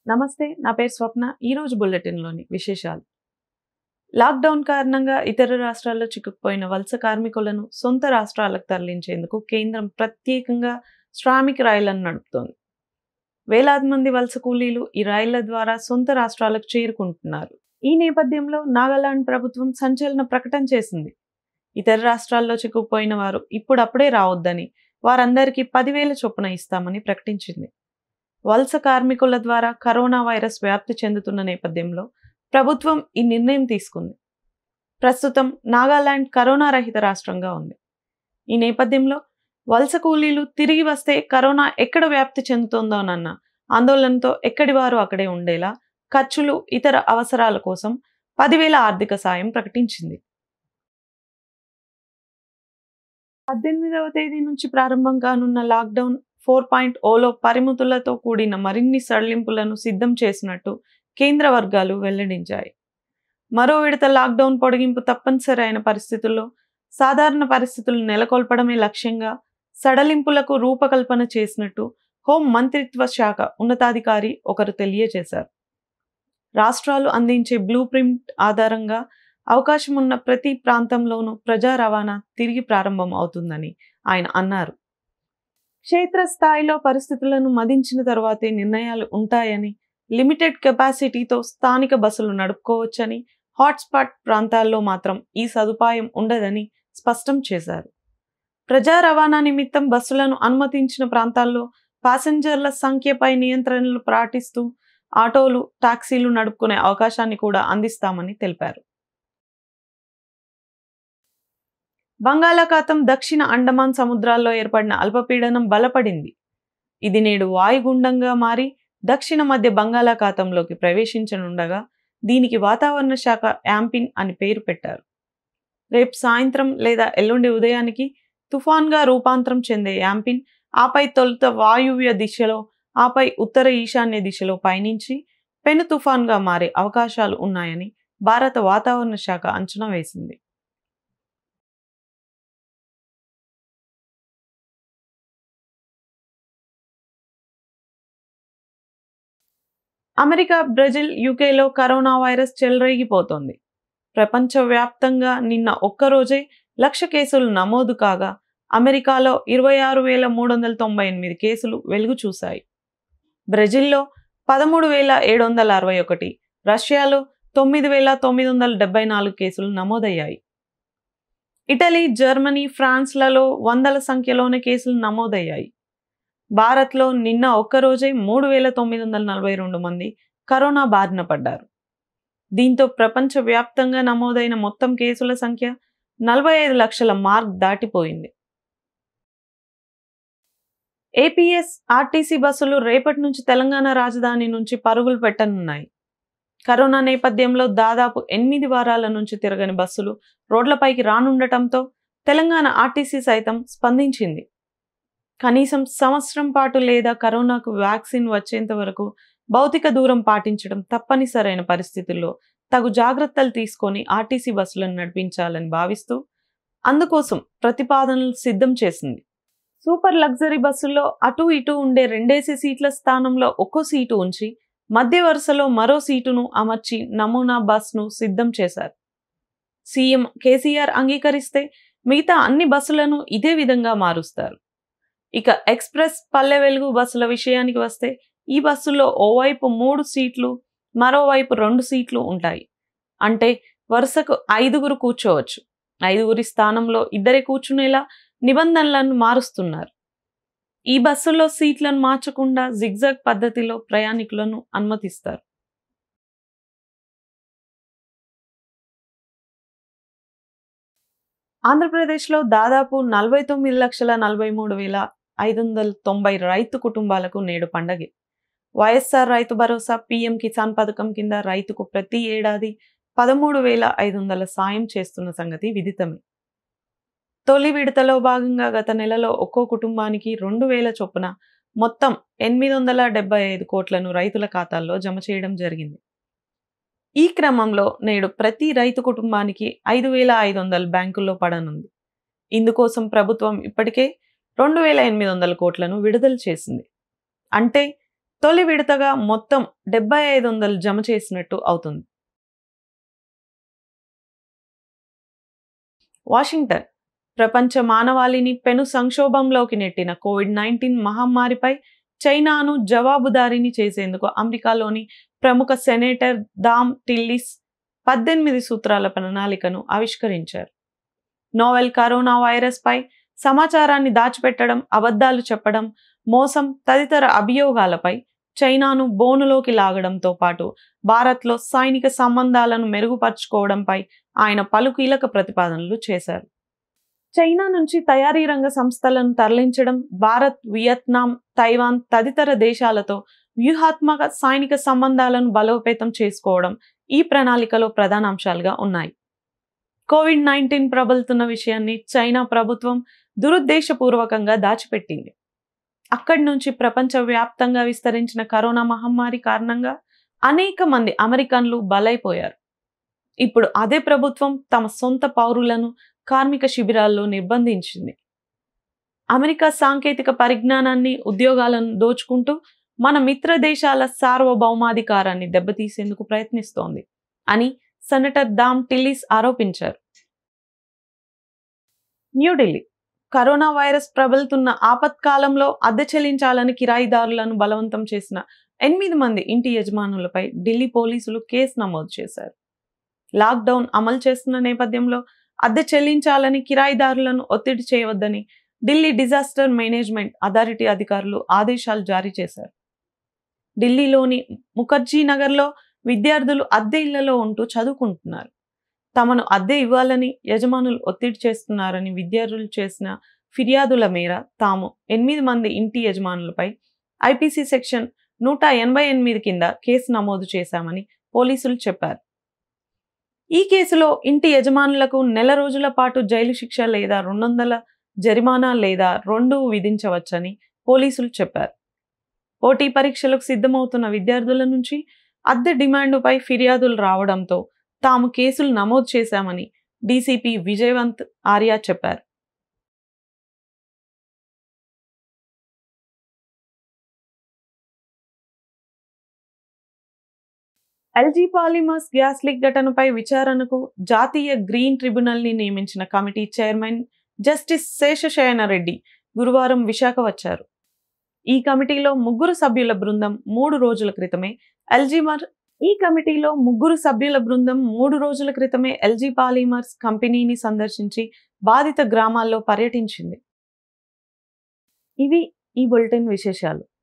నమస్తే నా పేరు స్వప్న ఈరోజు బులెటిన్లోని విశేషాలు లాక్డౌన్ కారణంగా ఇతర రాష్ట్రాల్లో చిక్కుకుపోయిన వలస కార్మికులను సొంత రాష్ట్రాలకు తరలించేందుకు కేంద్రం ప్రత్యేకంగా శ్రామిక రైళ్లను నడుపుతోంది వేలాది మంది వలస కూలీలు ఈ రైళ్ల ద్వారా సొంత రాష్ట్రాలకు చేరుకుంటున్నారు ఈ నేపథ్యంలో నాగాలాండ్ ప్రభుత్వం సంచలన ప్రకటన చేసింది ఇతర రాష్ట్రాల్లో చిక్కుకుపోయిన వారు ఇప్పుడప్పుడే రావద్దని వారందరికీ పదివేల చొప్పున ఇస్తామని ప్రకటించింది వలస కార్మికుల ద్వారా కరోనా వైరస్ వ్యాప్తి చెందుతున్న నేపథ్యంలో ప్రభుత్వం ఈ నిర్ణయం తీసుకుంది ప్రస్తుతం నాగాలాండ్ కరోనా రహిత రాష్ట్రంగా ఉంది ఈ నేపథ్యంలో వలస కూలీలు తిరిగి వస్తే కరోనా ఎక్కడ వ్యాప్తి చెందుతోందోనన్న ఆందోళనతో ఎక్కడి వారు అక్కడే ఉండేలా ఖర్చులు ఇతర అవసరాల కోసం పదివేల ఆర్థిక సాయం ప్రకటించింది పద్దెనిమిదవ తేదీ నుంచి ప్రారంభం కానున్న లాక్డౌన్ ఫోర్ పాయింట్ ఓలో పరిమితులతో కూడిన మరిన్ని సడలింపులను సిద్ధం చేసినట్టు కేంద్ర వర్గాలు వెల్లడించాయి మరో విడత లాక్డౌన్ పొడిగింపు తప్పనిసరి అయిన పరిస్థితుల్లో సాధారణ పరిస్థితులు నెలకొల్పడమే లక్ష్యంగా సడలింపులకు రూపకల్పన చేసినట్టు హోం మంత్రిత్వ శాఖ ఉన్నతాధికారి ఒకరు తెలియజేశారు రాష్ట్రాలు అందించే బ్లూ ప్రింట్ ఆధారంగా అవకాశం ఉన్న ప్రతి ప్రాంతంలోనూ ప్రజా రవాణా తిరిగి ప్రారంభం అవుతుందని ఆయన అన్నారు క్షేత్రస్థాయిలో పరిస్థితులను మదించిన తర్వాతే నిర్ణయాలు ఉంటాయని లిమిటెడ్ కెపాసిటీతో స్థానిక బస్సులు నడుపుకోవచ్చని హాట్స్పాట్ ప్రాంతాల్లో మాత్రం ఈ సదుపాయం ఉండదని స్పష్టం చేశారు ప్రజా రవాణా నిమిత్తం బస్సులను అనుమతించిన ప్రాంతాల్లో ప్యాసింజర్ల సంఖ్యపై నియంత్రణలు పాటిస్తూ ఆటోలు టాక్సీలు నడుపుకునే అవకాశాన్ని కూడా అందిస్తామని తెలిపారు బంగాళాఖాతం దక్షిణ అండమాన్ సముద్రాల్లో ఏర్పడిన అల్పపీడనం బలపడింది ఇది నేడు వాయుగుండంగా మారి దక్షిణ మధ్య బంగాళాఖాతంలోకి ప్రవేశించనుండగా దీనికి వాతావరణ శాఖ యాంపిన్ అని పేరు పెట్టారు రేపు సాయంత్రం లేదా ఎల్లుండి ఉదయానికి తుఫాన్గా రూపాంతరం చెందే యాంపిన్ ఆపై తొలుత వాయువ్య దిశలో ఆపై ఉత్తర ఈశాన్య దిశలో పయనించి పెను తుఫాన్గా మారే అవకాశాలు ఉన్నాయని భారత వాతావరణ శాఖ అంచనా వేసింది అమెరికా బ్రెజిల్ యూకేలో కరోనా వైరస్ చెలరేగిపోతోంది ప్రపంచవ్యాప్తంగా నిన్న ఒక్కరోజే లక్ష కేసులు నమోదు కాగా అమెరికాలో ఇరవై ఆరు వేల మూడు వందల తొంభై ఎనిమిది కేసులు వెలుగు చూశాయి బ్రెజిల్లో పదమూడు వేల ఏడు వందల అరవై ఒకటి రష్యాలో తొమ్మిది వేల తొమ్మిది వందల డెబ్బై నాలుగు కేసులు నమోదయ్యాయి ఇటలీ జర్మనీ ఫ్రాన్స్లలో వందల సంఖ్యలోనే కేసులు నమోదయ్యాయి భారత్లో నిన్న ఒక్కరోజే మూడు వేల తొమ్మిది వందల నలభై రెండు మంది కరోనా బారిన పడ్డారు దీంతో ప్రపంచవ్యాప్తంగా నమోదైన మొత్తం కేసుల సంఖ్య నలభై ఐదు లక్షల మార్క్ దాటిపోయింది ఏపీఎస్ ఆర్టీసీ బస్సులు రేపటి నుంచి తెలంగాణ రాజధాని నుంచి పరుగులు పెట్టనున్నాయి కరోనా నేపథ్యంలో దాదాపు ఎనిమిది వారాల నుంచి తిరగని బస్సులు రోడ్లపైకి రానుండటంతో తెలంగాణ ఆర్టీసీ సైతం స్పందించింది కనీసం సంవత్సరం పాటు లేదా కరోనాకు వ్యాక్సిన్ వచ్చేంత వరకు భౌతిక దూరం పాటించడం తప్పనిసరైన పరిస్థితుల్లో తగు జాగ్రత్తలు తీసుకొని ఆర్టీసీ బస్సులను నడిపించాలని భావిస్తూ అందుకోసం ప్రతిపాదనలు సిద్ధం చేసింది సూపర్ లగ్జరీ బస్సుల్లో అటు ఇటు ఉండే రెండేసి సీట్ల స్థానంలో ఒక్కో సీటు ఉంచి మధ్య వరుసలో మరో సీటును అమర్చి నమూనా బస్ను సిద్ధం చేశారు సీఎం కేసీఆర్ అంగీకరిస్తే మిగతా అన్ని బస్సులను ఇదే విధంగా మారుస్తారు ఇక ఎక్స్ప్రెస్ పల్లె వెలుగు బస్సుల విషయానికి వస్తే ఈ బస్సుల్లో ఓవైపు మూడు సీట్లు మరోవైపు రెండు సీట్లు ఉంటాయి అంటే వరుసకు ఐదుగురు కూర్చోవచ్చు ఐదుగురి స్థానంలో ఇద్దరే కూర్చునేలా నిబంధనలను మారుస్తున్నారు ఈ బస్సుల్లో సీట్లను మార్చకుండా జిగ్జాగ్ పద్ధతిలో ప్రయాణికులను అనుమతిస్తారు ఆంధ్రప్రదేశ్లో దాదాపు నలభై తొమ్మిది లక్షల నలభై మూడు వేల ఐదు వందల తొంభై రైతు కుటుంబాలకు నేడు పండగే వైఎస్ఆర్ రైతు భరోసా పీఎం కిసాన్ పథకం కింద రైతుకు ప్రతి ఏడాది పదమూడు వేల ఐదు వందల సాయం చేస్తున్న సంగతి విదితమే తొలి విడతలో భాగంగా గత నెలలో ఒక్కో కుటుంబానికి రెండు వేల చొప్పున మొత్తం ఎనిమిది వందల డెబ్బై ఐదు కోట్లను రైతుల ఖాతాల్లో జమ చేయడం జరిగింది ఈ క్రమంలో నేడు ప్రతి రైతు కుటుంబానికి ఐదు వేల ఐదు వందల బ్యాంకుల్లో పడనుంది ఇందుకోసం ప్రభుత్వం ఇప్పటికే రెండు వేల ఎనిమిది వందల కోట్లను విడుదల చేసింది అంటే తొలి విడతగా మొత్తం డెబ్బై ఐదు వందలు జమ చేసినట్టు అవుతుంది వాషింగ్టన్ ప్రపంచ మానవాళిని పెను సంక్షోభంలోకి నెట్టిన కోవిడ్ నైన్టీన్ మహమ్మారిపై చైనాను జవాబుదారీని చేసేందుకు అమెరికాలోని ప్రముఖ సెనేటర్ దామ్ టిల్లిస్ పద్దెనిమిది సూత్రాల ప్రణాళికను ఆవిష్కరించారు నోవెల్ కరోనా వైరస్ పై సమాచారాన్ని దాచిపెట్టడం అబద్ధాలు చెప్పడం మోసం తదితర అభియోగాలపై చైనాను బోనులోకి లాగడంతో పాటు భారత్లో సైనిక సంబంధాలను మెరుగుపరుచుకోవడంపై ఆయన పలు కీలక ప్రతిపాదనలు చేశారు చైనా నుంచి తయారీ రంగ సంస్థలను తరలించడం భారత్ వియత్నాం తైవాన్ తదితర దేశాలతో వ్యూహాత్మక సైనిక సంబంధాలను బలోపేతం చేసుకోవడం ఈ ప్రణాళికలో ప్రధాన అంశాలుగా ఉన్నాయి కోవిడ్ నైన్టీన్ ప్రబలుతున్న విషయాన్ని చైనా ప్రభుత్వం దురుద్దేశపూర్వకంగా దాచిపెట్టింది అక్కడి నుంచి ప్రపంచవ్యాప్తంగా విస్తరించిన కరోనా మహమ్మారి కారణంగా అనేక మంది అమెరికన్లు బలైపోయారు ఇప్పుడు అదే ప్రభుత్వం తమ సొంత పౌరులను కార్మిక శిబిరాల్లో నిర్బంధించింది అమెరికా సాంకేతిక పరిజ్ఞానాన్ని ఉద్యోగాలను దోచుకుంటూ మన మిత్ర దేశాల సార్వభౌమాధికారాన్ని దెబ్బతీసేందుకు ప్రయత్నిస్తోంది అని సెనేటర్ దామ్ టిల్లిస్ ఆరోపించారు న్యూఢిల్లీ కరోనా వైరస్ ప్రబలుతున్న ఆపత్కాలంలో అద్దె చెల్లించాలని కిరాయిదారులను బలవంతం చేసిన ఎనిమిది మంది ఇంటి యజమానులపై ఢిల్లీ పోలీసులు కేసు నమోదు చేశారు లాక్డౌన్ అమలు చేస్తున్న నేపథ్యంలో అద్దె చెల్లించాలని కిరాయిదారులను ఒత్తిడి చేయవద్దని ఢిల్లీ డిజాస్టర్ మేనేజ్మెంట్ అథారిటీ అధికారులు ఆదేశాలు జారీ చేశారు ఢిల్లీలోని ముఖర్జీ నగర్లో విద్యార్థులు అద్దె ఇళ్లలో ఉంటూ చదువుకుంటున్నారు తమను అద్దె ఇవ్వాలని యజమానులు ఒత్తిడి చేస్తున్నారని విద్యార్థులు చేసిన ఫిర్యాదుల మేర తాము ఎనిమిది మంది ఇంటి యజమానులపై ఐపీసీ సెక్షన్ నూట ఎనభై ఎనిమిది కింద కేసు నమోదు చేశామని పోలీసులు చెప్పారు ఈ కేసులో ఇంటి యజమానులకు నెల రోజుల పాటు జైలు శిక్ష లేదా రెండు వందల జరిమానా లేదా రెండు విధించవచ్చని పోలీసులు చెప్పారు పోటీ పరీక్షలకు సిద్ధమవుతున్న విద్యార్థుల నుంచి అద్దె డిమాండుపై ఫిర్యాదులు రావడంతో తాము కేసులు నమోదు చేశామని డీసీపీ విజయవంత్ ఆర్యా చెప్పారు ఎల్జీ పాలిమర్స్ గ్యాస్ లీక్ ఘటనపై విచారణకు జాతీయ గ్రీన్ ట్రిబ్యునల్ ని నియమించిన committee chairman justice Seshasayana Reddy గురువారం విశాఖ వచ్చారు ఈ కమిటీలో ముగ్గురు సభ్యుల బృందం మూడు రోజుల క్రితమే ఎల్జీమర్ ఈ కమిటీలో ముగ్గురు సభ్యుల బృందం మూడు రోజుల క్రితమే ఎల్జీ పాలిమర్స్ కంపెనీని సందర్శించి బాధిత గ్రామాల్లో పర్యటించింది ఇవి ఈ బులెటిన్ విశేషాలు